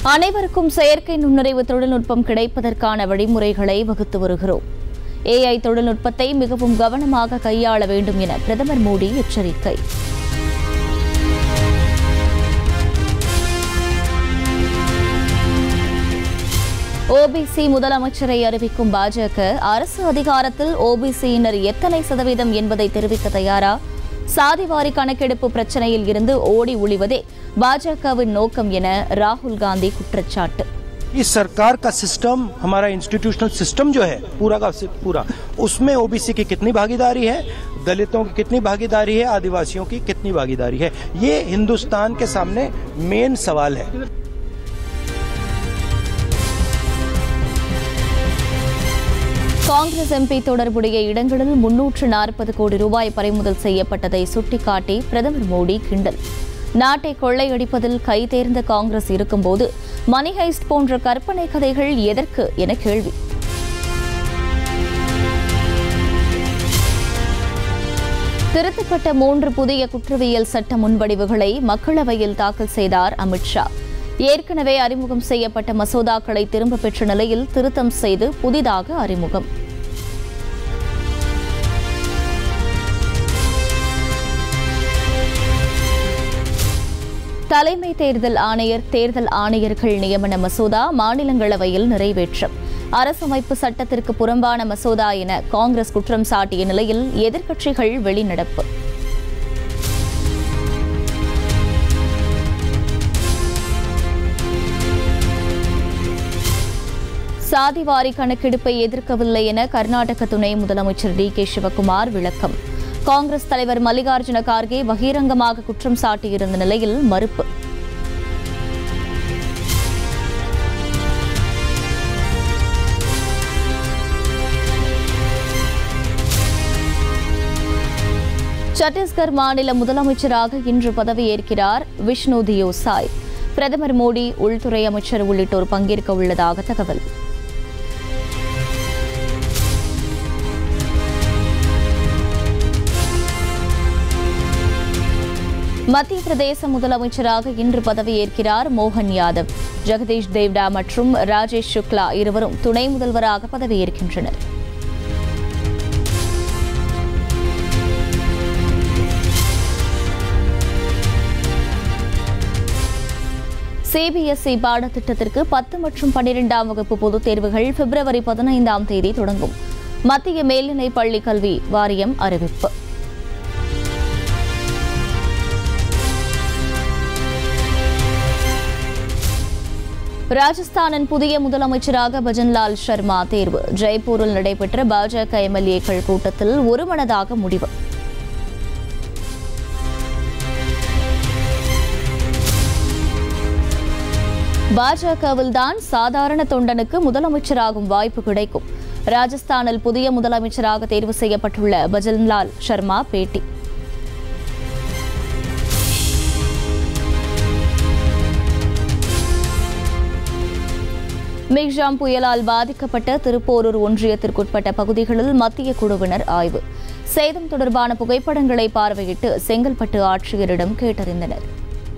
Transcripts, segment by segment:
அனைவருக்கும் செயற்கை நுண்ணறிவு தொழில்நுட்பம் கிடைப்பதற்கான வழிமுறைகளை வகுத்து வருகிறோம் ஏஐ தொழில்நுட்பத்தை மிகவும் கவனமாக கையாள வேண்டும் என பிரதமர் மோடி எச்சரிக்கை ஓபிசி முதலமைச்சரை அறிவிக்கும் பாஜக அரசு அதிகாரத்தில் ஓபிசியினர் எத்தனை சதவீதம் என்பதை தெரிவிக்க தயாரா சாதிவாரி கணக்கெடுப்பு பிரச்சனையில் இருந்து ஓடி ஒளிவதே பாஜகவின் நோக்கம் என ராகுல் காந்தி குற்றச்சாட்டு इस सरकार का सिस्टम हमारा इंस्टीट्यूशनल सिस्टम जो है पूरा का सि- पूरा उसमें ओबीसी की कितनी भागीदारी है दलितों की कितनी भागीदारी है आदिवासियों की कितनी भागीदारी है ये हिंदुस्तान के सामने मेन सवाल है காங்கிரஸ் எம்பி தொடர்புடைய இடங்களில் முன்னூற்று நாற்பது கோடி ரூபாய் பறிமுதல் செய்யப்பட்டதை சுட்டிக்காட்டி பிரதமர் மோடி கிண்டல் நாட்டை கொள்ளையடிப்பதில் கைதேர்ந்த காங்கிரஸ் இருக்கும்போது மணி ஹைஸ்ட் போன்ற கற்பனை கதைகள் எதற்கு என கேள்வி திருத்தப்பட்ட மூன்று புதிய குற்றவியல் சட்ட முன்வடிவுகளை மக்களவையில் தாக்கல் செய்தார் அமித்ஷா ஏற்கனவே அறிமுகம் செய்யப்பட்ட மசோதாக்களை திரும்பப் பெற்ற நிலையில் திருத்தம் செய்து புதிதாக அறிமுகம் தலைமை தேர்தல் ஆணையர் தேர்தல் ஆணையர்கள் நியமன மசோதா மாநிலங்களவையில் நிறைவேற்றம் அரசமைப்பு சட்டத்திற்கு புறம்பான மசோதா என காங்கிரஸ் குற்றம் சாட்டிய நிலையில் எதிர்க்கட்சிகள் வெளிநடப்பு சாதிவாரி கணக்கெடுப்பை எதிர்க்கவில்லை என கர்நாடக துணை முதலமைச்சர் டி கே சிவக்குமார் விளக்கம் காங்கிரஸ் தலைவர் மல்லிகார்ஜுன கார்கே பகிரங்கமாக குற்றம் சாட்டியிருந்த நிலையில் மறுப்பு சத்தீஸ்கர் மாநில முதலமைச்சராக இன்று பதவியேற்கிறார் விஷ்ணு தியோ சாய் பிரதமர் மோடி உள்துறை அமைச்சர் உள்ளிட்டோர் பங்கேற்க உள்ளதாக தகவல் மத்திய பிரதேச முதலமைச்சராக இன்று பதவியேற்கிறார் மோகன் யாதவ் ஜெகதீஷ் தேவ்டா மற்றும் ராஜேஷ் சுக்லா இருவரும் துணை முதல்வராக பதவியேற்கின்றனர் சிபிஎஸ்இ பாடத்திட்டத்திற்கு பத்து மற்றும் பன்னிரெண்டாம் வகுப்பு பொதுத் தேர்வுகள் பிப்ரவரி பதினைந்தாம் தேதி தொடங்கும் மத்திய மேல்நிலைப் பள்ளி கல்வி வாரியம் அறிவிப்பு ராஜஸ்தானின் புதிய முதலமைச்சராக பஜன்லால் சர்மா தேர்வு ஜெய்ப்பூரில் நடைபெற்ற பாஜக எம்எல்ஏக்கள் கூட்டத்தில் ஒருமனதாக முடிவு பாஜகவில் தான் சாதாரண தொண்டனுக்கு முதலமைச்சராகும் வாய்ப்பு கிடைக்கும் ராஜஸ்தானில் புதிய முதலமைச்சராக தேர்வு செய்யப்பட்டுள்ள பஜன்லால் சர்மா பேட்டி மிக்ஜாம் புயலால் பாதிக்கப்பட்ட திருப்போரூர் ஒன்றியத்திற்குட்பட்ட பகுதிகளில் மத்திய குழுவினர் ஆய்வு சேதம் தொடர்பான புகைப்படங்களை பார்வையிட்டு செங்கல்பட்டு ஆட்சியரிடம் கேட்டறிந்தனர்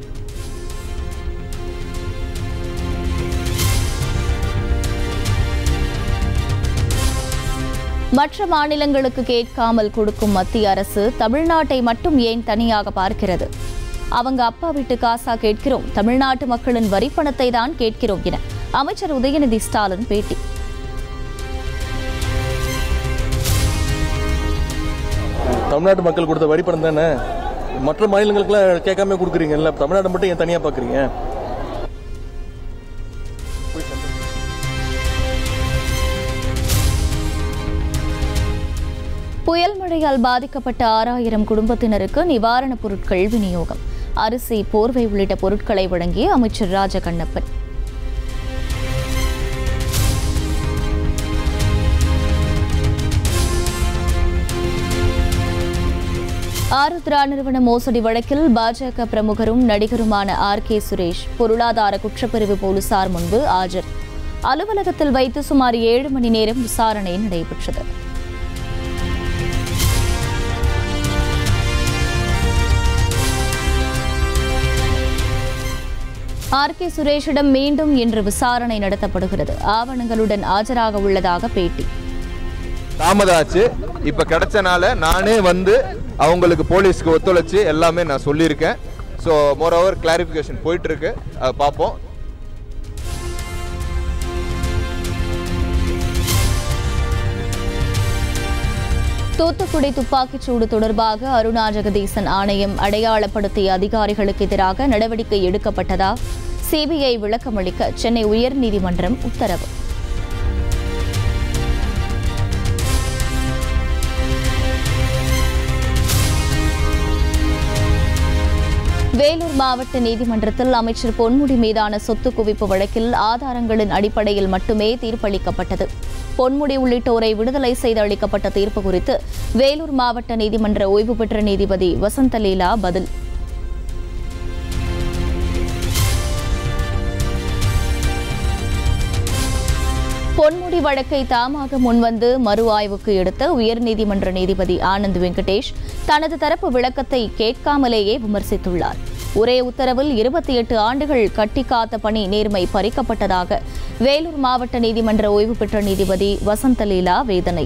மற்ற மாநிலங்களுக்கு கேட்காமல் கொடுக்கும் மத்திய அரசு தமிழ்நாட்டை மட்டும் ஏன் தனியாக பார்க்கிறது அவங்க அப்பா வீட்டு காசா கேட்கிறோம் தமிழ்நாட்டு மக்களின் வரிப்பணத்தை தான் கேட்கிறோம் என அமைச்சர் உதயநிதி ஸ்டாலின் பேட்டி தமிழ்நாட்டு மக்கள் கொடுத்த வரி பணம் தானே மற்ற மாநிலங்களுக்குலாம் கேட்காம கொடுக்குறீங்கல்ல தமிழ்நாடு மட்டும் ஏன் தனியாக பார்க்குறீங்க புயல் மழையால் பாதிக்கப்பட்ட ஆறாயிரம் குடும்பத்தினருக்கு நிவாரணப் பொருட்கள் விநியோகம் அரிசி போர்வை உள்ளிட்ட பொருட்களை வழங்கிய அமைச்சர் ராஜகண்ணப்பன் ஆருத்ரா நிறுவன மோசடி வழக்கில் பாஜக பிரமுகரும் நடிகருமான ஆர் கே சுரேஷ் பொருளாதார குற்றப்பிரிவு போலீசார் முன்பு ஆஜர் அலுவலகத்தில் வைத்து சுமார் ஏழு மணி நேரம் விசாரணை நடைபெற்றது ஆர் கே சுரேஷிடம் மீண்டும் இன்று விசாரணை நடத்தப்படுகிறது ஆவணங்களுடன் ஆஜராக உள்ளதாக பேட்டி தாமதம் ஆச்சு இப்ப கிடைச்சனால நானே வந்து அவங்களுக்கு போலீஸ்க்கு ஒத்துழைச்சு எல்லாமே நான் சொல்லியிருக்கேன் ஸோ மோர் ஓவர் கிளாரிஃபிகேஷன் போயிட்டு இருக்கு அதை பார்ப்போம் தூத்துக்குடி துப்பாக்கிச் சூடு தொடர்பாக அருணா ஜெகதீசன் ஆணையம் அடையாளப்படுத்திய அதிகாரிகளுக்கு எதிராக நடவடிக்கை எடுக்கப்பட்டதா சிபிஐ விளக்கமளிக்க சென்னை உயர்நீதிமன்றம் உத்தரவு வேலூர் மாவட்ட நீதிமன்றத்தில் அமைச்சர் பொன்முடி மீதான சொத்து குவிப்பு வழக்கில் ஆதாரங்களின் அடிப்படையில் மட்டுமே தீர்ப்பளிக்கப்பட்டது பொன்முடி உள்ளிட்டோரை விடுதலை செய்து அளிக்கப்பட்ட தீர்ப்பு குறித்து வேலூர் மாவட்ட நீதிமன்ற ஓய்வு பெற்ற நீதிபதி வசந்தலீலா பதில் பொன்முடி வழக்கை தாமாக முன்வந்து மறு ஆய்வுக்கு எடுத்த உயர்நீதிமன்ற நீதிபதி ஆனந்த் வெங்கடேஷ் தனது தரப்பு விளக்கத்தை கேட்காமலேயே விமர்சித்துள்ளார் ஒரே உத்தரவில் இருபத்தி எட்டு ஆண்டுகள் கட்டி காத்த பணி நேர்மை பறிக்கப்பட்டதாக வேலூர் மாவட்ட நீதிமன்ற ஓய்வு பெற்ற நீதிபதி வசந்தலீலா வேதனை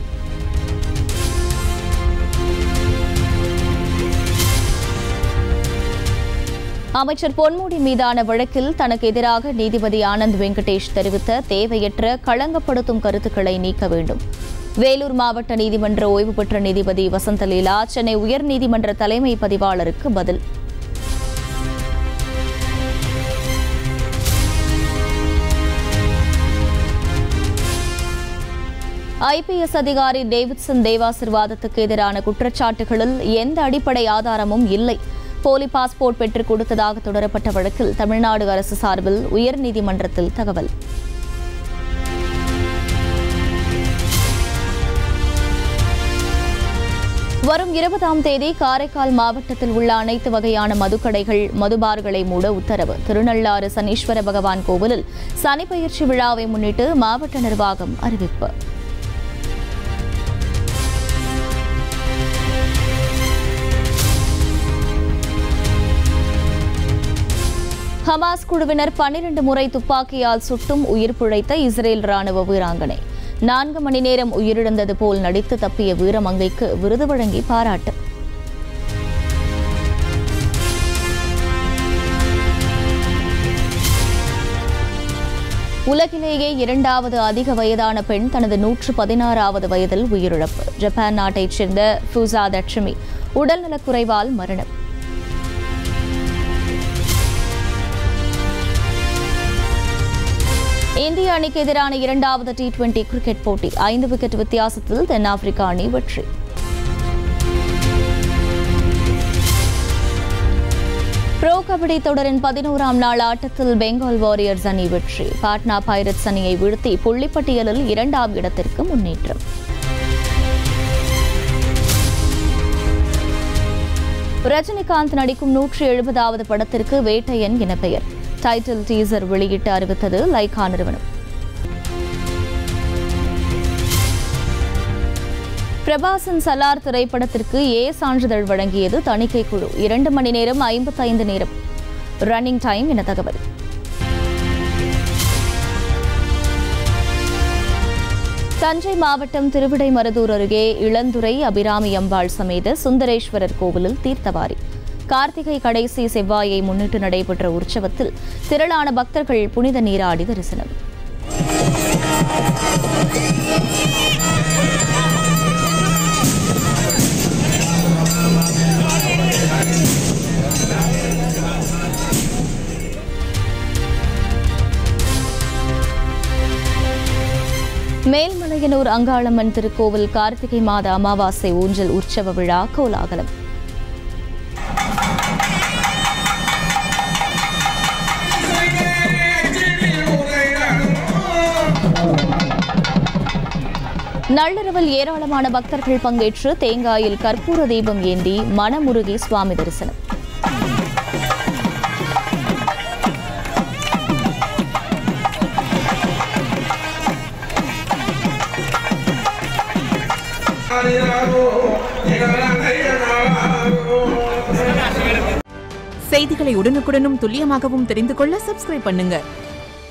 அமைச்சர் பொன்முடி மீதான வழக்கில் தனக்கு எதிராக நீதிபதி ஆனந்த் வெங்கடேஷ் தெரிவித்த தேவையற்ற களங்கப்படுத்தும் கருத்துக்களை நீக்க வேண்டும் வேலூர் மாவட்ட நீதிமன்ற ஓய்வு பெற்ற நீதிபதி வசந்தலீலா சென்னை உயர்நீதிமன்ற தலைமை பதிவாளருக்கு பதில் ஐபிஎஸ் அதிகாரி டேவிட்சன் தேவாசிர்வாதத்துக்கு எதிரான குற்றச்சாட்டுகளில் எந்த அடிப்படை ஆதாரமும் இல்லை போலி பாஸ்போர்ட் பெற்றுக் கொடுத்ததாக தொடரப்பட்ட வழக்கில் தமிழ்நாடு அரசு சார்பில் உயர்நீதிமன்றத்தில் தகவல் வரும் இருபதாம் தேதி காரைக்கால் மாவட்டத்தில் உள்ள அனைத்து வகையான மதுக்கடைகள் மதுபார்களை மூட உத்தரவு திருநள்ளாறு சனீஸ்வர பகவான் கோவிலில் சனி பயிற்சி விழாவை முன்னிட்டு மாவட்ட நிர்வாகம் அறிவிப்பு ஹமாஸ் குழுவினர் பன்னிரண்டு முறை துப்பாக்கியால் சுட்டும் உயிர் பிழைத்த இஸ்ரேல் ராணுவ வீராங்கனை நான்கு மணி நேரம் உயிரிழந்தது போல் நடித்து தப்பிய வீரமங்கைக்கு விருது வழங்கி பாராட்டு உலகிலேயே இரண்டாவது அதிக வயதான பெண் தனது நூற்று பதினாறாவது வயதில் உயிரிழப்பு ஜப்பான் நாட்டைச் சேர்ந்த ஃபூசா தட்சுமி உடல்நலக்குறைவால் மரணம் இந்திய அணிக்கு எதிரான இரண்டாவது டி டுவெண்டி கிரிக்கெட் போட்டி ஐந்து விக்கெட் வித்தியாசத்தில் தென்னாப்பிரிக்கா அணி வெற்றி ப்ரோ கபடி தொடரின் பதினோராம் நாள் ஆட்டத்தில் பெங்கால் வாரியர்ஸ் அணி வெற்றி பாட்னா பைரட்ஸ் அணியை வீழ்த்தி புள்ளிப்பட்டியலில் இரண்டாம் இடத்திற்கு முன்னேற்றம் ரஜினிகாந்த் நடிக்கும் நூற்றி எழுபதாவது படத்திற்கு வேட்டையன் என பெயர் டைட்டில் டீசர் வெளியிட்டு அறிவித்தது லைகா நிறுவனம் பிரபாசன் சலார் திரைப்படத்திற்கு ஏ சான்றிதழ் வழங்கியது தணிக்கை குழு இரண்டு மணி நேரம் ஐம்பத்தைந்து நேரம் ரன்னிங் டைம் என தகவல் தஞ்சை மாவட்டம் திருவிடைமருதூர் அருகே இளந்துறை அபிராமி அம்பாள் சமேத சுந்தரேஸ்வரர் கோவிலில் தீர்த்தவாரி கார்த்திகை கடைசி செவ்வாயை முன்னிட்டு நடைபெற்ற உற்சவத்தில் திரளான பக்தர்கள் புனித நீராடி தரிசனம் மேல்மலையனூர் அங்காளம்மன் திருக்கோவில் கார்த்திகை மாத அமாவாசை ஊஞ்சல் உற்சவ விழா கோலாகலம் நள்ளிரவில் ஏராளமான பக்தர்கள் பங்கேற்று தேங்காயில் கற்பூர தீபம் ஏந்தி மனமுருகி சுவாமி தரிசனம் செய்திகளை உடனுக்குடனும் துல்லியமாகவும் தெரிந்து கொள்ள சப்ஸ்கிரைப் பண்ணுங்க